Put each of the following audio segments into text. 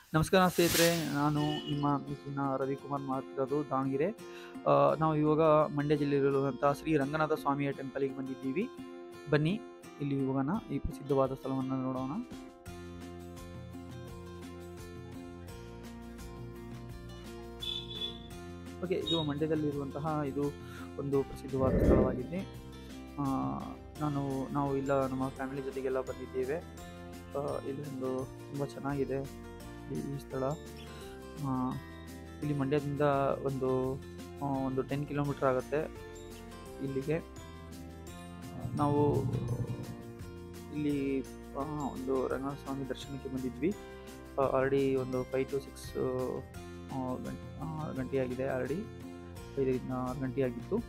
ನಮಸ್ಕಾರ ಸ್ನೇಹಿತರೆ ನಾನು ನಿಮ್ಮ ಮಿಸ್ಸಿನ ರವಿಕುಮಾರ್ ಮಾತಾಡೋದು ದಾವಣಗೆರೆ ಆ, ನಾವು ಇವಾಗ ಮಂಡ್ಯ ಜಿಲ್ಲೆಯಲ್ಲಿರುವಂಥ ಶ್ರೀ ರಂಗನಾಥ ಸ್ವಾಮಿಯ ಟೆಂಪಲಿಗೆ ಬಂದಿದ್ದೀವಿ ಬನ್ನಿ ಇಲ್ಲಿ ಹೋಗೋಣ ಈ ಪ್ರಸಿದ್ಧವಾದ ಸ್ಥಳವನ್ನು ನೋಡೋಣ ಓಕೆ ಇದು ಮಂಡ್ಯದಲ್ಲಿರುವಂತಹ ಇದು ಒಂದು ಪ್ರಸಿದ್ಧವಾದ ಸ್ಥಳವಾಗಿದೆ ಆ, ನಾನು ನಾವು ಇಲ್ಲ ನಮ್ಮ ಫ್ಯಾಮಿಲಿ ಜೊತೆಗೆಲ್ಲ ಬಂದಿದ್ದೇವೆ ಆ, ಇಲ್ಲಿ ಒಂದು ತುಂಬ ಚೆನ್ನಾಗಿದೆ ಈ ಈ ಸ್ಥಳ ಆ, ಇಲ್ಲಿ ಮಂಡ್ಯದಿಂದ ಒಂದು ಆ, ಒಂದು ಟೆನ್ ಕಿಲೋಮೀಟ್ರ್ ಆಗುತ್ತೆ ಇಲ್ಲಿಗೆ ಆ, ನಾವು ಇಲ್ಲಿ ಆ, ಒಂದು ರಂಗನಾಥ ಸ್ವಾಮಿ ದರ್ಶನಕ್ಕೆ ಬಂದಿದ್ವಿ ಆಲ್ರೆಡಿ ಒಂದು ಫೈವ್ ಟು ಸಿಕ್ಸ್ ಗಂಟೆ ಆಗಿದೆ ಆಲ್ರೆಡಿ ಐದರಿಂದ ಆರು ಗಂಟೆ ಆಗಿತ್ತು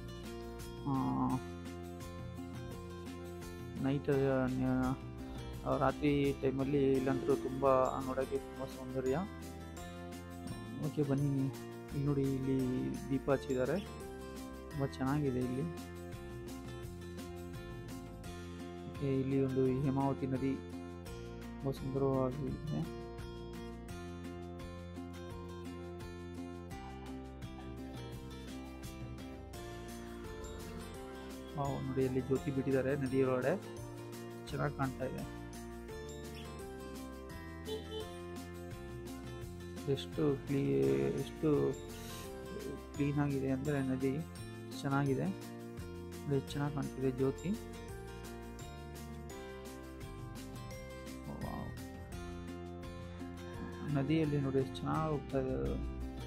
ನೈಟ್ ರಾತ್ರಿ ಟೈಮಲ್ಲಿ ಇಲ್ಲಂತೂ ತುಂಬ ನೋಡೋಕ್ಕೆ ತುಂಬ ಸೌಂದರ್ಯ ಓಕೆ ಬನ್ನಿ ಇಲ್ಲಿ ನೋಡಿ ಇಲ್ಲಿ ದೀಪ ಹಚ್ಚಿದ್ದಾರೆ ತುಂಬ ಚೆನ್ನಾಗಿದೆ ಇಲ್ಲಿ ಓಕೆ ಇಲ್ಲಿ ಒಂದು ಹೇಮಾವತಿ ನದಿ ತುಂಬ ಸುಂದರವಾಗಿದೆ ವಾವ್, ನೋಡಿ ಅಲ್ಲಿ ಜ್ಯೋತಿ ಬಿಟ್ಟಿದ್ದಾರೆ ನದಿಯೊಳಗಡೆ ಚೆನ್ನಾಗಿ ಕಾಣ್ತಾ ಇದೆ ಎಷ್ಟು ಕ್ಲೀ ಎಷ್ಟು ಕ್ಲೀನ್ ಆಗಿದೆ ಅಂದರೆ ನದಿ ಚೆನ್ನಾಗಿದೆ ನೋಡಿ ಎಷ್ಟು ಚೆನ್ನಾಗಿ ಕಾಣ್ತಿದೆ ಜ್ಯೋತಿ ವಾವ್. ನದಿಯಲ್ಲಿ ನೋಡಿ ಎಷ್ಟು ಚೆನ್ನಾಗಿ ಹೋಗ್ತಾ ಇದೆ ಅದು.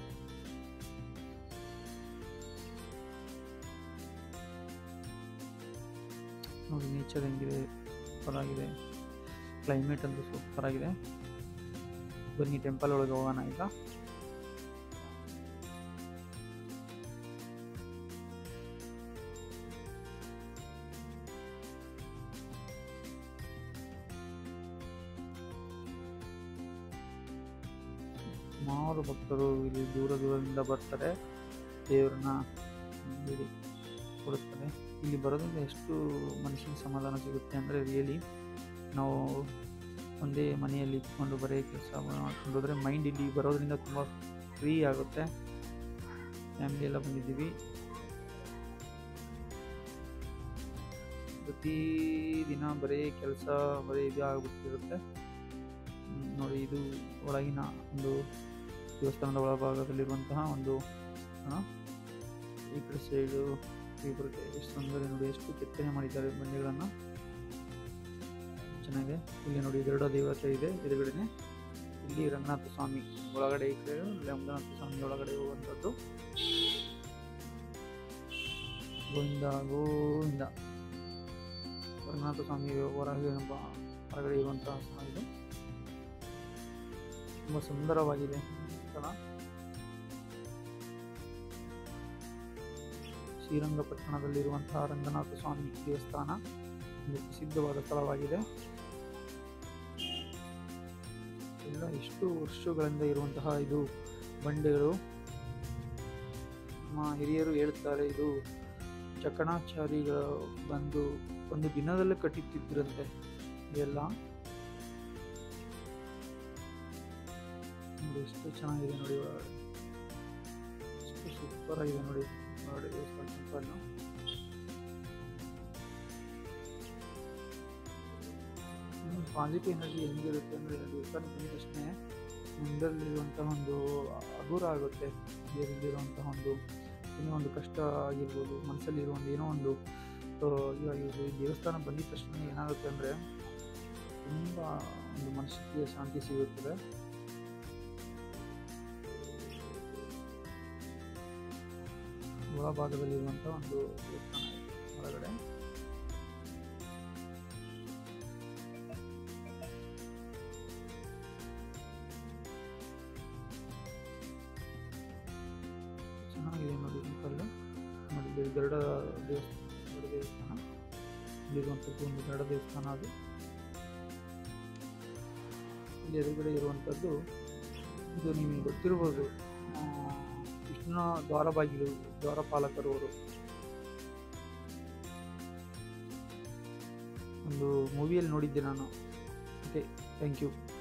ನೋಡಿ ನೇಚರ್ ಹೆಂಗಿದೆ ಸೂಪರ್ ಆಗಿದೆ ಕ್ಲೈಮೇಟ್ ಅಂತೂ ಸೂಪರ್ ಆಗಿದೆ ಬನ್ನಿ ಟೆಂಪಲ್ ಒಳಗೆ ಹೋಗೋಣ ಈಗ ಸುಮಾರು ಭಕ್ತರು ಇಲ್ಲಿ ದೂರ ದೂರದಿಂದ ಬರ್ತಾರೆ ದೇವರನ್ನ ಇಲ್ಲಿ ಕೊಡುತ್ತಾರೆ ಇಲ್ಲಿ ಬರೋದ್ರಿಂದ ಎಷ್ಟು ಮನಸ್ಸಿಗೆ ಸಮಾಧಾನ ಸಿಗುತ್ತೆ ಅಂದರೆ ರಿಯಲಿ ನಾವು ಒಂದೇ ಮನೆಯಲ್ಲಿ ಇಟ್ಕೊಂಡು ಬರೀ ಕೆಲಸ ಮಾಡ್ಕೊಂಡು ಹೋದರೆ ಮೈಂಡ್ ಇಲ್ಲಿ ಬರೋದ್ರಿಂದ ತುಂಬ ಫ್ರೀ ಆಗುತ್ತೆ ಫ್ಯಾಮಿಲಿ ಎಲ್ಲ ಬಂದಿದ್ದೀವಿ ಪ್ರತಿ ದಿನ ಬರೀ ಕೆಲಸ ಬರೀ ಇದು ಆಗ್ಬಿಟ್ಟಿರುತ್ತೆ ಹ್ಮ್, ನೋಡಿ ಇದು ಒಳಗಿನ ಒಂದು ದೇವಸ್ಥಾನದ ಒಳಭಾಗದಲ್ಲಿರುವಂತಹ ಒಂದು ಆ, ಈ ಕಡೆ ಸೈಡು ಇಬ್ಬರಿಗೆ ಎಷ್ಟು ಸುಂದರ ನೋಡಿ ಎಷ್ಟು ಕೆತ್ತನೆ ಮಾಡಿದ್ದಾರೆ ಬಂಡೆಗಳನ್ನು ಚೆನ್ನಾಗಿದೆ ಇಲ್ಲಿ ನೋಡಿ ಗರುಡ ದೇವತೆ ಇದೆ ಎದುರುಗಡೆನೆ ಇಲ್ಲಿ ರಂಗನಾಥ ಸ್ವಾಮಿ ಒಳಗಡೆ ಈ ಕಡೆ ರಂಗನಾಥ ಸ್ವಾಮಿ ಒಳಗಡೆ ಹೋಗುವಂಥದ್ದು ಗೋವಿಂದ ಗೋವಿಂದ ರಂಗನಾಥ ಸ್ವಾಮಿ ಹೊರಗೆ ಎಂಬ ಹೊರಗಡೆ ಇರುವಂತಹ ಸ್ಥಳ ಇದು ತುಂಬ ಸುಂದರವಾಗಿದೆ ಸ್ಥಳ ಶ್ರೀರಂಗಪಟ್ಟಣದಲ್ಲಿರುವಂತಹ ರಂಗನಾಥ ಸ್ವಾಮಿ ದೇವಸ್ಥಾನ ಒಂದು ಪ್ರಸಿದ್ಧವಾದ ಸ್ಥಳವಾಗಿದೆ ಎಲ್ಲ ಎಷ್ಟು ವರ್ಷಗಳಿಂದ ಇರುವಂತಹ ಇದು ಬಂಡೆಗಳು ನಮ್ಮ ಹಿರಿಯರು ಹೇಳುತ್ತಾರೆ ಇದು ಚಕಣಾಚಾರಿಗಳು ಬಂದು ಒಂದು ದಿನದಲ್ಲೇ ಕಟ್ಟಿತ್ತಿದ್ದರಂತೆ ಇವೆಲ್ಲ ನೋಡಿ ಎಷ್ಟು ಚೆನ್ನಾಗಿದೆ ನೋಡಿ ಒಳಗಡೆ ಎಷ್ಟು ಸೂಪರ್ ಆಗಿದೆ ನೋಡಿ ಒಳಗಡೆ ದೇವಸ್ಥಾನ ಟೆಂಪಲ್ಲು ಪಾಸಿಟಿವ್ ಎನರ್ಜಿ ಹೆಂಗಿರುತ್ತೆ ಅಂದರೆ ದೇವಸ್ಥಾನ ಬಂದ ತಕ್ಷಣ ಮುಂದಲ್ಲಿರುವಂತಹ ಒಂದು ಹಗುರ ಆಗುತ್ತೆ ದೇವರಲ್ಲಿರುವಂತಹ ಒಂದು ಏನೋ ಒಂದು ಕಷ್ಟ ಆಗಿರ್ಬೋದು ಮನಸ್ಸಲ್ಲಿರೋ ಒಂದು ಏನೋ ಒಂದು ಆ, ಇವಾಗ ಇದು ಈ ದೇವಸ್ಥಾನ ಬಂದಿದ ತಕ್ಷಣ ಏನಾಗುತ್ತೆ ಅಂದರೆ ತುಂಬ ಒಂದು ಮನಸ್ಸಿಗೆ ಶಾಂತಿ ಸಿಗುತ್ತದೆ ಒಳಭಾಗದಲ್ಲಿರುವಂಥ ಒಂದು ದೇವಸ್ಥಾನ ಇದೆ ಹೊರಗಡೆ ಚೆನ್ನಾಗಿದೆ ನೋಡಿ ಈ ಕಲ್ಲು ನೋಡಿ ಇದು ಗರುಡ ದೇವಸ್ಥಾನ ಗರುಡ ದೇವಸ್ಥಾನ ಇಲ್ಲಿರುವಂಥದ್ದು ಒಂದು ಗರುಡ ದೇವಸ್ಥಾನ ಅದು ಇಲ್ಲಿ ಎದುರುಗಡೆ ಇರುವಂಥದ್ದು ಇದು ನಿಮಗೆ ಗೊತ್ತಿರ್ಬೋದು ಆ, ವಿಷ್ಣುನ ದ್ವಾರ ಬಾಗಿಲು ದ್ವಾರಪಾಲಕರು ಅವರು ಒಂದು ಮೂವಿಯಲ್ಲಿ ನೋಡಿದ್ದೆ ನಾನು ಓಕೆ ಥ್ಯಾಂಕ್ ಯು